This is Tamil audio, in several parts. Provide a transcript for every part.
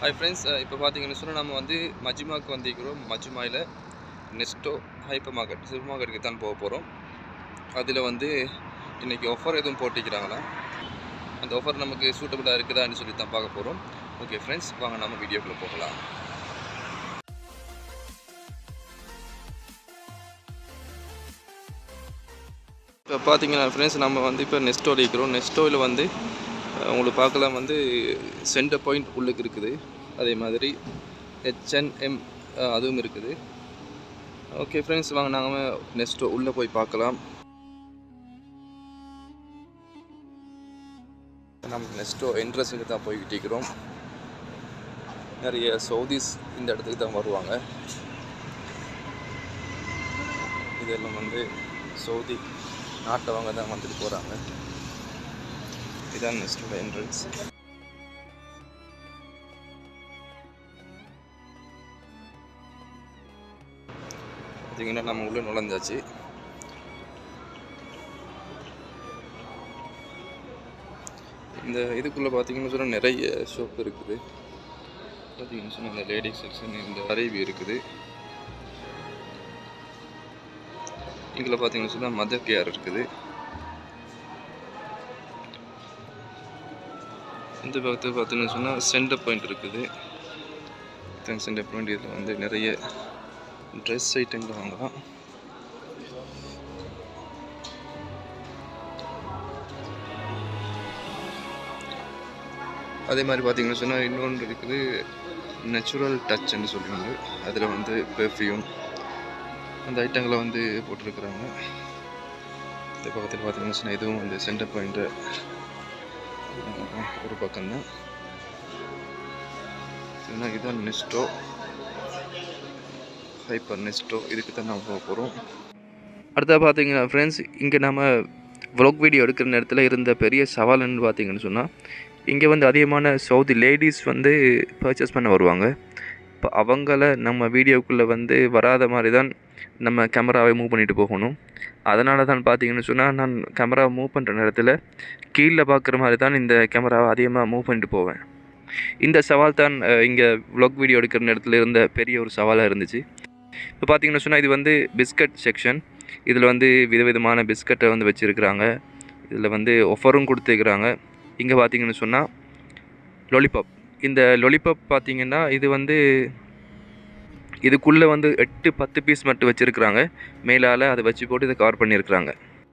ஹாய் ஃப்ரெண்ட்ஸ் இப்போ பார்த்தீங்கன்னு சொன்னால் நம்ம வந்து மஜ்மாக்கு வந்திருக்கிறோம் மஜ்மாயில் நெஸ்டோ ஹைப்பர் மார்க்கெட் சூப்பர் மார்க்கெட்டுக்கு தான் போக போகிறோம் அதில் வந்து இன்றைக்கி ஆஃபர் எதுவும் போட்டிக்கிறாங்களா அந்த ஆஃபர் நமக்கு சூட்டபுளாக இருக்குதான்னு சொல்லி தான் பார்க்க போகிறோம் ஓகே ஃப்ரெண்ட்ஸ் வாங்க நம்ம வீடியோக்குள்ளே போகலாம் இப்போ பார்த்தீங்கன்னா ஃப்ரெண்ட்ஸ் நம்ம வந்து இப்போ நெஸ்டோவில் இருக்கிறோம் நெஸ்டோவில் வந்து அஹ், உங்களுக்கு பார்க்கலாம் வந்து சென்டர் பாயிண்ட் உள்ளுக்கு இருக்குது அதே மாதிரி ஹெச்என்எம் அதுவும் இருக்குது ஓகே ஃப்ரெண்ட்ஸ் வாங்க நாங்கள் நெக்ஸ்ட்டு உள்ளே போய் பார்க்கலாம் நம்ம நெக்ஸ்ட்டோ என்ட்ரன்ஸுக்கு தான் போய்கிட்டு இருக்கிறோம் நிறைய சவுதிஸ் இந்த இடத்துக்கு தான் வருவாங்க இதெல்லாம் வந்து சவுதி நாட்டவங்க தான் வந்துட்டு போகிறாங்க இதான் நெக்ஸ்ட்டோட என்ட்ரன்ஸ் பார்த்தீங்கன்னா நம்ம உள்ளே நுழைஞ்சாச்சு இந்த இதுக்குள்ளே பார்த்தீங்கன்னு சொன்னால் நிறைய ஷாப் இருக்குது பார்த்தீங்கன்னு சொன்னால் இந்த லேடிஸ் செக்ஷன் இந்த அரேபி இருக்குது இதில் பார்த்தீங்கன்னு சொன்னால் மதர் கேர் இருக்குது இந்த பக்கத்தில் பார்த்தீங்கன்னு சொன்னால் சென்டர் பாயிண்ட் இருக்குது சென்டர் பாயிண்ட் இதில் வந்து நிறைய ட்ரெஸ் ஐட்டங்கள் வாங்கலாம் அதே மாதிரி பார்த்தீங்கன்னு சொன்னால் இன்னொன்று இருக்குது நேச்சுரல் டச்ன்னு சொல்லுவாங்க அதில் வந்து பெர்ஃப்யூம் அந்த ஐட்டங்களை வந்து போட்டிருக்கிறாங்க இந்த பக்கத்தில் பார்த்தீங்கன்னு சொன்னால் இதுவும் வந்து சென்டர் பாயிண்ட்டு ஒரு பக்கம்தான் ஏன்னா இதுதான் நெஸ்டோ ஹைப்பர் நெஸ்டோ இதுக்கு தான் நம்ம போக போகிறோம் அடுத்தது பார்த்தீங்கன்னா ஃப்ரெண்ட்ஸ் இங்கே நம்ம vlog வீடியோ எடுக்கிற நேரத்தில் இருந்த பெரிய சவால்னு பார்த்தீங்கன்னு சொன்னால் இங்கே வந்து அதிகமான சவுதி லேடிஸ் வந்து பர்ச்சேஸ் பண்ண வருவாங்க இப்போ அவங்கள நம்ம வீடியோக்குள்ளே வந்து வராத மாதிரி தான் நம்ம கேமராவை மூவ் பண்ணிட்டு போகணும் அதனால தான் பார்த்தீங்கன்னு சொன்னால் நான் கேமராவை மூவ் பண்ணுற நேரத்தில் கீழே பார்க்குற மாதிரி தான் இந்த கேமராவை அதிகமாக மூவ் பண்ணிட்டு போவேன் இந்த சவால் தான் இங்கே vlog வீடியோ எடுக்கிற நேரத்தில் இருந்த பெரிய ஒரு சவாலாக இருந்துச்சு இப்போ பார்த்தீங்கன்னு சொன்னால் இது வந்து பிஸ்கட் செக்ஷன் இதில் வந்து விதவிதமான பிஸ்கட்டை வந்து வச்சுருக்குறாங்க இதில் வந்து ஒஃபரும் கொடுத்துருக்குறாங்க இங்கே பார்த்தீங்கன்னு சொன்னால் லொலிபாப் இந்த லொலிபாப் பார்த்தீங்கன்னா இது வந்து இதுக்குள்ளே வந்து எட்டு பத்து பீஸ் மட்டும் வச்சுருக்குறாங்க மேலால் அதை வச்சு போட்டு இதை கவர் பண்ணியிருக்கிறாங்க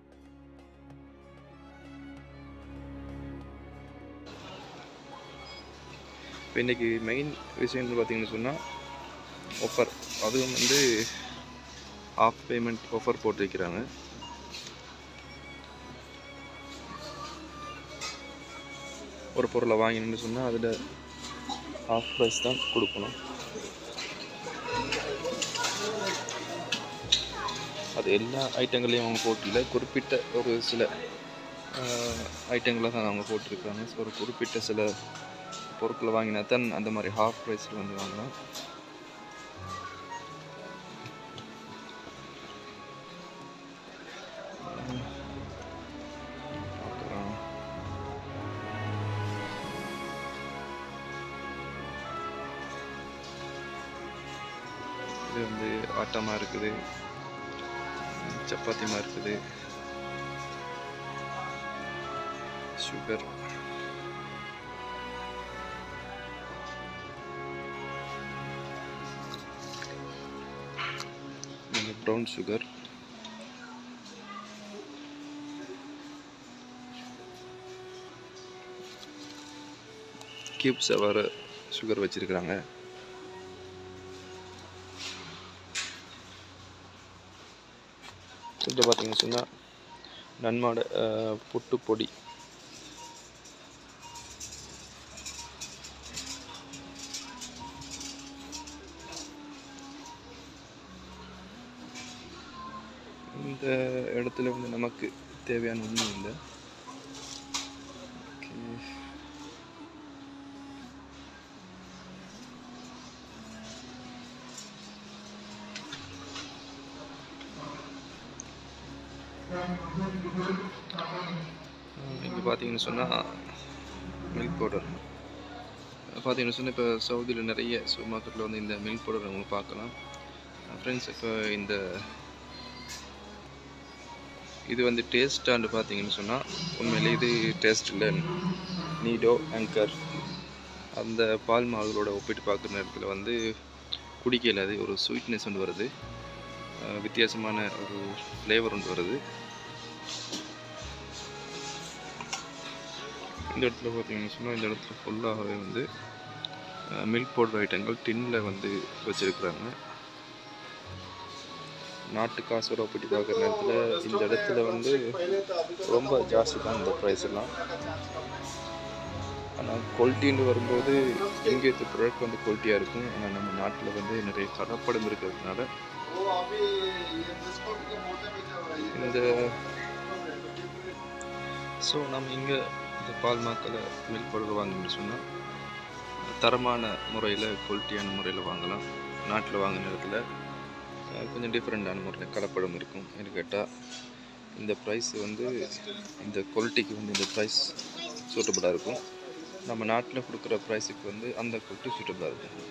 இப்போ இன்றைக்கி மெயின் விஷயம்னு பார்த்தீங்கன்னு சொன்னால் ஆஃபர் அதுவும் வந்து ஆஃப் பேமெண்ட் ஆஃபர் போட்டிருக்கிறாங்க ஒரு பொருளை வாங்கினு சொன்னால் அதில் ஆஃப் ப்ரைஸ் தான் கொடுக்கணும் அது எல்லா ஐட்டங்களையும் அவங்க போட்டில்ல குறிப்பிட்ட ஒரு சில ஐட்டங்களை தான் அவங்க போட்டிருக்காங்க ஸோ ஒரு குறிப்பிட்ட சில பொருட்களை வாங்கினா தான் அந்த மாதிரி ஹாஃப் ப்ரைஸில் வந்து வாங்கலாம் அப்புறம் இது வந்து ஆட்டமாக இருக்குது சப்பாத்திமா இருக்குது சுகர் ப்ரௌன் சுகர் கியூப்ஸை வர சுகர் வச்சுருக்குறாங்க இதில் பார்த்தீங்கன்னு சொன்னால் நன்மாட அஹ், புட்டு பொடி இந்த இடத்துல வந்து நமக்கு தேவையான ஒன்றும் இல்லை ஓகே இங்கே பார்த்தீங்கன்னு சொன்னால் மில்க் பவுடர் பார்த்தீங்கன்னு சொன்னால் இப்போ சவுதியில் நிறைய சூப்பர் மார்க்கெட்டில் வந்து இந்த மில்க் பவுடர் உங்களுக்கு பார்க்கலாம் ஃப்ரெண்ட்ஸ் இப்போ இந்த இது வந்து டேஸ்ட்டான்னு பார்த்தீங்கன்னு சொன்னால் உண்மையிலே இது டேஸ்ட் இல்லை நீடோ ஆங்கர் அந்த பால் மாவுகளோட ஒப்பிட்டு பார்க்குற நேரத்தில் வந்து குடிக்கல அது ஒரு ஸ்வீட்னஸ் ஒன்று வருது அஹ் வித்தியாசமான ஒரு ஃப்ளேவர் ஒன்று வருது இந்த இடத்துல பார்த்தீங்கன்னு சொன்னால் இந்த இடத்துல ஃபுல்லாகவே வந்து மில்க் பவுடர் ஐட்டங்கள் டின்னில் வந்து வச்சுருக்குறாங்க நாட்டு காசோட ஒப்பிட்டு பார்க்குற நேரத்தில் இந்த இடத்துல வந்து ரொம்ப ஜாஸ்தி தான் இந்த ப்ரைஸ் எல்லாம் ஆனால் குவாலிட்டின்னு வரும்போது இங்கே இருக்க ப்ராடக்ட் வந்து குவாலிட்டியாக இருக்கும் ஆனால் நம்ம நாட்டில் வந்து நிறைய கலப்படம் இருக்கிறதுனால இந்த ஸோ நம்ம இங்கே இந்த பால் மாக்களை மில்க் பவுடர் வாங்கணும்னு சொன்னால் தரமான முறையில் குவாலிட்டியான முறையில் வாங்கலாம் நாட்டில் வாங்கின நேரத்தில் அஹ், கொஞ்சம் டிஃப்ரெண்ட்டான முறையில் கலப்படம் இருக்கும் என்று கேட்டால் இந்த ப்ரைஸ் வந்து இந்த குவாலிட்டிக்கு வந்து இந்த ப்ரைஸ் சூட்டபுளாக இருக்கும் நம்ம நாட்டில் கொடுக்குற ப்ரைஸுக்கு வந்து அந்த குவாலிட்டி சூட்டபுளாக இருக்கும்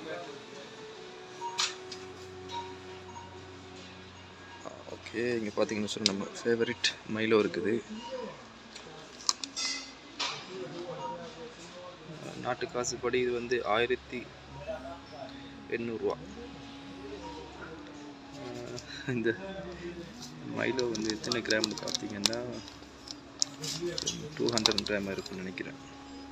ஓகே இங்கே பார்த்தீங்கன்னு சொன்னால் நம்ம ஃபேவரட் மைலோ இருக்குது நாட்டு காசுப்படி இது வந்து ஆயிரத்தி எண்ணூறுரூவா இந்த மைலோ வந்து எத்தனை கிராம்னு பார்த்தீங்கன்னா டூ ஹண்ட்ரட் கிராம் இருக்கும்னு நினைக்கிறேன்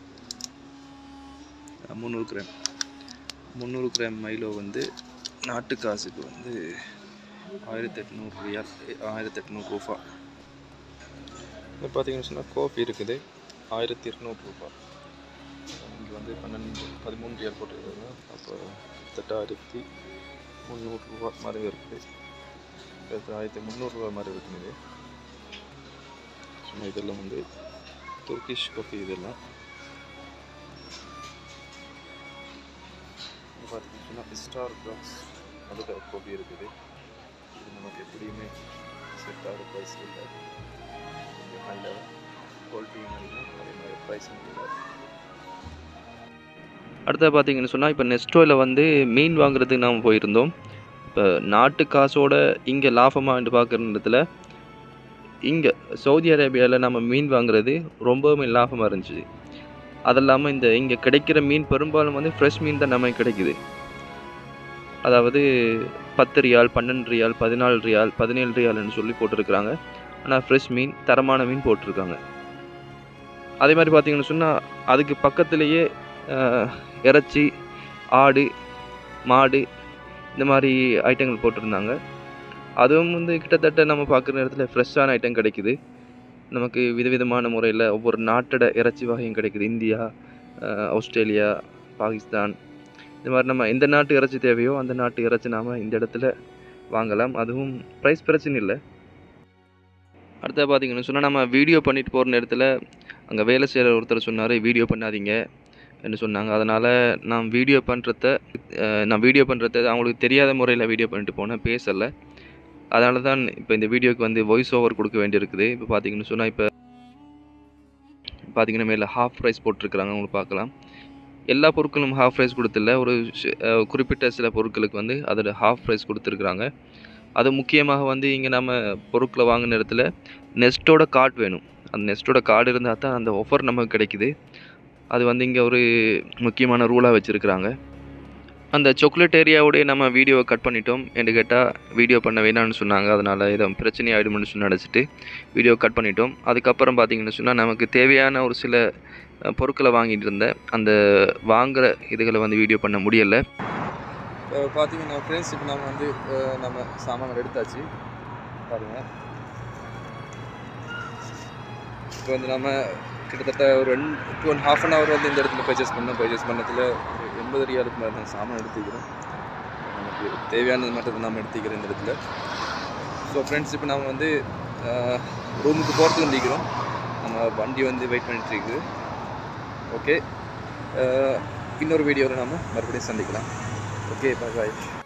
அஹ் முந்நூறு கிராம் முந்நூறு கிராம் மைலோ வந்து நாட்டு காசுக்கு வந்து ஆயிரத்தி எட்நூறு ரியால் ஆயிரத்தி எட்நூறு ரூபா இப்போ பார்த்தீங்கன்னு சொன்னால் கோஃபி இருக்குது ஆயிரத்தி எட்நூறு ரூபா இங்கே வந்து பன்னெண்டு பதிமூணு ரியால் போட்டுருக்காங்க அப்போ எட்டாயிரத்தி முந்நூறுரூவா மாதிரி இருக்குது இது ஆயிரத்தி முந்நூறுரூவா மாதிரி இருக்குது சும்மா இதெல்லாம் வந்து துர்கிஷ் காஃபி இதெல்லாம் இங்க பார்த்தீங்கன்னா ஸ்டார் கிளாஸ் அதுக்கு காஃபி இருக்குது இது நமக்கு எப்படியுமே செட் ஆகிற ப்ரைஸ் இல்லை கொஞ்சம் நல்ல குவாலிட்டியும் நல்ல அதே மாதிரி ப்ரைஸும் இல்லை அடுத்தது பார்த்தீங்கன்னு சொன்னால் இப்போ நெஸ்டோவில் வந்து மீன் வாங்குறதுக்கு நாம் போயிருந்தோம் இப்போ நாட்டு காசோட இங்கே லாபமாக பார்க்குற இடத்துல இங்கே சவுதி அரேபியாவில் நம்ம மீன் வாங்குறது ரொம்பவுமே லாபமாக இருந்துச்சு அது இல்லாமல் இந்த இங்கே கிடைக்கிற மீன் பெரும்பாலும் வந்து ஃப்ரெஷ் மீன் தான் நமக்கு கிடைக்குது அதாவது பத்து ரியால் பன்னெண்டு ரியால் பதினாலு ரியால் பதினேழு ரியால்னு சொல்லி போட்டிருக்கிறாங்க ஆனால் ஃப்ரெஷ் மீன் தரமான மீன் போட்டிருக்காங்க அதே மாதிரி பார்த்தீங்கன்னு சொன்னால் அதுக்கு பக்கத்துலேயே ஆஹ், இறைச்சி ஆடு மாடு இந்த மாதிரி ஐட்டங்கள் போட்டிருந்தாங்க அதுவும் வந்து கிட்டத்தட்ட நம்ம பார்க்குற நேரத்தில் ஃப்ரெஷ்ஷான ஐட்டம் கிடைக்குது நமக்கு விதவிதமான முறையில் ஒவ்வொரு நாட்டோட இறைச்சி வகையும் கிடைக்குது இந்தியா ஆஹ், ஆஸ்திரேலியா பாகிஸ்தான் இந்த மாதிரி நம்ம எந்த நாட்டு இறைச்சி தேவையோ அந்த நாட்டு இறைச்சி நாம் இந்த இடத்துல வாங்கலாம் அதுவும் ப்ரைஸ் பிரச்சனை இல்லை அடுத்தது பார்த்தீங்கன்னு சொன்னால் நம்ம வீடியோ பண்ணிட்டு போகிற நேரத்தில் அங்கே வேலை செய்கிற ஒருத்தர் சொன்னார் வீடியோ பண்ணாதீங்க என்று சொன்னாங்க அதனால் நான் வீடியோ பண்ணுறத நான் வீடியோ பண்ணுறத அவங்களுக்கு தெரியாத முறையில் வீடியோ பண்ணிட்டு போனேன் பேசலை அதனால தான் இப்போ இந்த வீடியோக்கு வந்து வாய்ஸ் ஓவர் கொடுக்க வேண்டியிருக்குது இப்போ பார்த்தீங்கன்னு சொன்னால் இப்போ பார்த்தீங்கன்னா மேலே ஹாஃப் ப்ரைஸ் போட்டிருக்கிறாங்க உங்களுக்கு பார்க்கலாம் எல்லா பொருட்களும் ஹாஃப் ப்ரைஸ் கொடுத்துல ஒரு ஷ- அஹ் குறிப்பிட்ட சில பொருட்களுக்கு வந்து அதோட ஹாஃப் ப்ரைஸ் கொடுத்துருக்குறாங்க அது முக்கியமாக வந்து இங்கே நம்ம பொருட்களை வாங்கின இடத்துல நெஸ்ட்டோட கார்டு வேணும் அந்த நெஸ்ட்டோட கார்டு இருந்தால் தான் அந்த ஆஃபர் நமக்கு கிடைக்குது அது வந்து இங்கே ஒரு முக்கியமான ரூலாக வச்சுருக்குறாங்க அந்த சாக்லேட் ஏரியாவோடய நம்ம வீடியோவை கட் பண்ணிட்டோம் என்று கேட்டால் வீடியோ பண்ண வேணாம்னு சொன்னாங்க அதனால் ஏதோ பிரச்சனை ஆகிடும்னு சொல்லி நினச்சிட்டு வீடியோ கட் பண்ணிட்டோம் அதுக்கப்புறம் பார்த்தீங்கன்னு சொன்னால் நமக்கு தேவையான ஒரு சில அஹ், பொருட்களை வாங்கிட்டு இருந்தேன் அந்த வாங்குற இதுகளை வந்து வீடியோ பண்ண முடியலை பார்த்தீங்கன்னா ஃப்ரெண்ட்ஸ் இப்போ நம்ம வந்து நம்ம சாமான்கள் எடுத்தாச்சு பாருங்கள் இப்போ வந்து நம்ம கிட்டத்தட்ட ஒரு ரெண்டு two and half an hour வந்து இந்த இடத்துல பர்ச்சேஸ் பண்ணோம் பர்ச்சேஸ் பண்ணதில் ஒரு எண்பது ரியாலுக்கு மேலே நான் சாமான் எடுத்துக்கிறோம் நமக்கு தேவையானது மட்டும் நம்ம எடுத்துக்கிறோம் இந்த இடத்துல ஸோ ஃப்ரெண்ட்ஸ் இப்போ நம்ம வந்து ரூமுக்கு போகிறதுக்கு நிற்கிறோம் நம்ம வண்டி வந்து வெயிட் பண்ணிட்டு இருக்குது ஓகே இன்னொரு வீடியோவில் நாம் மறுபடியும் சந்திக்கலாம் ஓகே பாய் பாய்